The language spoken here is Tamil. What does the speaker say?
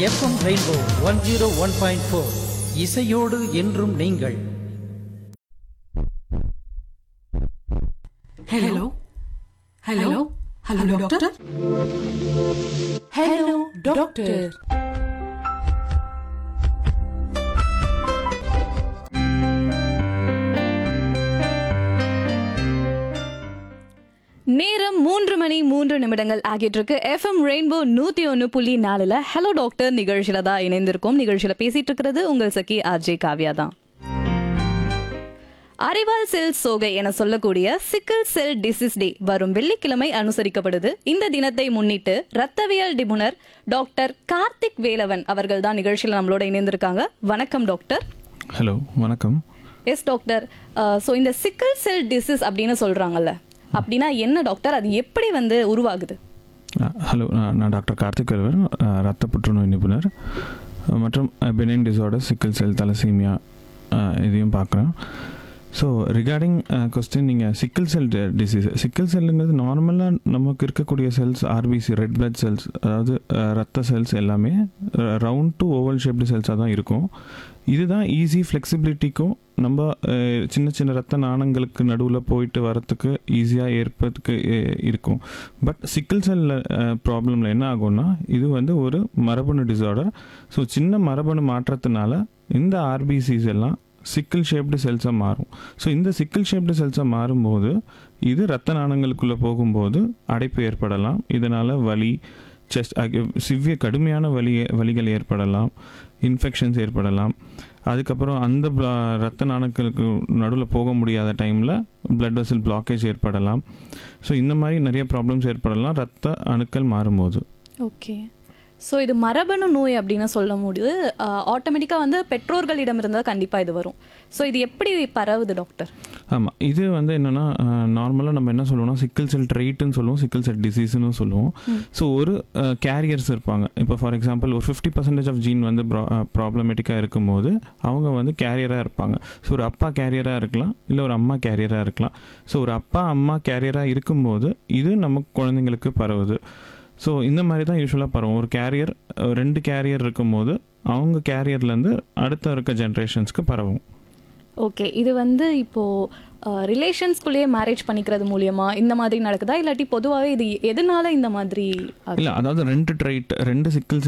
FM rainbow one zero one point four இசையோடு என்றும் நீங்கள் hello hello hello doctor hello doctor நேரம் மூன்று மணி மூன்று நிமிடங்கள் ஆகிட்டு இருக்கு எஃப்எம் ரெயின்போ நூத்தி ஒன்று புள்ளி நாலுல ஹலோ டாக்டர் நிகழ்ச்சியில தான் இணைந்திருக்கோம் நிகழ்ச்சியில பேசிட்டு இருக்கிறது உங்கள் சகி ஆர்ஜே காவ்யா தான் அறிவால் செல் சோகை என சொல்லக்கூடிய சிக்கல் செல் டிசீஸ் டே வரும் வெள்ளிக்கிழமை அனுசரிக்கப்படுது இந்த தினத்தை முன்னிட்டு ரத்தவியல் நிபுணர் டாக்டர் கார்த்திக் வேலவன் அவர்கள் தான் நிகழ்ச்சியில் நம்மளோட இணைந்திருக்காங்க வணக்கம் டாக்டர் ஹலோ வணக்கம் எஸ் டாக்டர் ஸோ இந்த சிக்கல் செல் டிசீஸ் அப்படின்னு சொல்றாங்கல்ல அப்படின்னா என்ன டாக்டர் அது எப்படி வந்து உருவாகுது அஹ், ஹலோ நான் நான் டாக்டர் கார்த்திக் கருவர் அஹ், ரத்த புற்றுநோய் நிபுணர் அஹ், மற்றும் பெனின் டிசார்டர் சிக்கல் செல் தலசீமியா இதையும் பார்க்குறேன் ஸோ ரிகார்டிங் கொஸ்டின் நீங்கள் சிக்கல் செல் டிசீஸ் சிக்கல் செல்லுங்கிறது நார்மலாக நமக்கு இருக்கக்கூடிய cells RBC red blood cells அதாவது அஹ், ரத்த செல்ஸ் எல்லாமே ரவுண்ட் டு ஓவல் ஷேப்டு செல்ஸாக தான் இருக்கும் இதுதான் ஈஸி ஃப்ளெக்சிபிலிட்டிக்கும் நம்ம அஹ், சின்ன சின்ன ரத்த நாணங்களுக்கு நடுவில் போயிட்டு வரத்துக்கு ஈஸியாக ஏற்பதுக்கு அஹ், இருக்கும் பட் சிக்கல் செல்ல ப்ராப்ளமில் என்ன ஆகும்னா இது வந்து ஒரு மரபணு டிசார்டர் ஸோ சின்ன மரபணு மாற்றத்தினால இந்த ஆர்பிசிஸ் எல்லாம் சிக்கல் ஷேப்டு செல்ஸாக மாறும் ஸோ இந்த சிக்கல் ஷேப்டு செல்ஸாக மாறும்போது இது ரத்த நாணங்களுக்குள்ளே போகும்போது அடைப்பு ஏற்படலாம் இதனால் வலி செஸ்ட் சிவிய கடுமையான வலி வலிகள் ஏற்படலாம் இன்ஃபெக்ஷன்ஸ் ஏற்படலாம் அதுக்கப்புறம் அந்த blo- ரத்த நாணங்களுக்கு நடுவில் போக முடியாத டைமில் blood vessel பிளாக்கேஜ் ஏற்படலாம் ஸோ இந்த மாதிரி நிறைய ப்ராப்ளம்ஸ் ஏற்படலாம் ரத்த அணுக்கள் மாறும்போது ஓகே ஸோ இது மரபணு நோய் அப்படின்னு சொல்ல முடியுது ஆட்டோமேட்டிக்காக வந்து பெற்றோர்களிடம் இருந்தால் கண்டிப்பாக இது வரும் ஸோ இது எப்படி பரவுது டாக்டர் ஆமாம் இது வந்து என்னென்னா நார்மலாக நம்ம என்ன சொல்லுவோம்னா சிக்கல் செல் ட்ரைட்டுன்னு சொல்லுவோம் சிக்கல் செல் டிசீஸ்னு சொல்லுவோம் ஸோ ஒரு கேரியர்ஸ் இருப்பாங்க இப்போ ஃபார் எக்ஸாம்பிள் ஒரு ஃபிஃப்டி பர்சன்டேஜ் ஆஃப் ஜீன் வந்து ப்ராப்ளமேட்டிக்காக இருக்கும்போது அவங்க வந்து கேரியராக இருப்பாங்க ஸோ ஒரு அப்பா கேரியராக இருக்கலாம் இல்லை ஒரு அம்மா கேரியராக இருக்கலாம் ஸோ ஒரு அப்பா அம்மா கேரியராக இருக்கும்போது இது நம்ம குழந்தைங்களுக்கு பரவுது ஸோ இந்த மாதிரி தான் யூஸ்வலாக பரவும் ஒரு கேரியர் ரெண்டு கேரியர் இருக்கும்போது அவங்க கேரியர்லேருந்து அடுத்த இருக்க ஜென்ரேஷன்ஸ்க்கு பரவும் ஓகே இது வந்து இப்போ ரிலேஷன்ஸ்குள்ளேயே மேரேஜ் பண்ணிக்கிறது மூலியமா இந்த மாதிரி நடக்குதா இல்லாட்டி பொதுவாகவே இது எதனால இந்த மாதிரி ஆகுது? இல்லை அதாவது ரெண்டு ட்ரைட் ரெண்டு சிக்கல்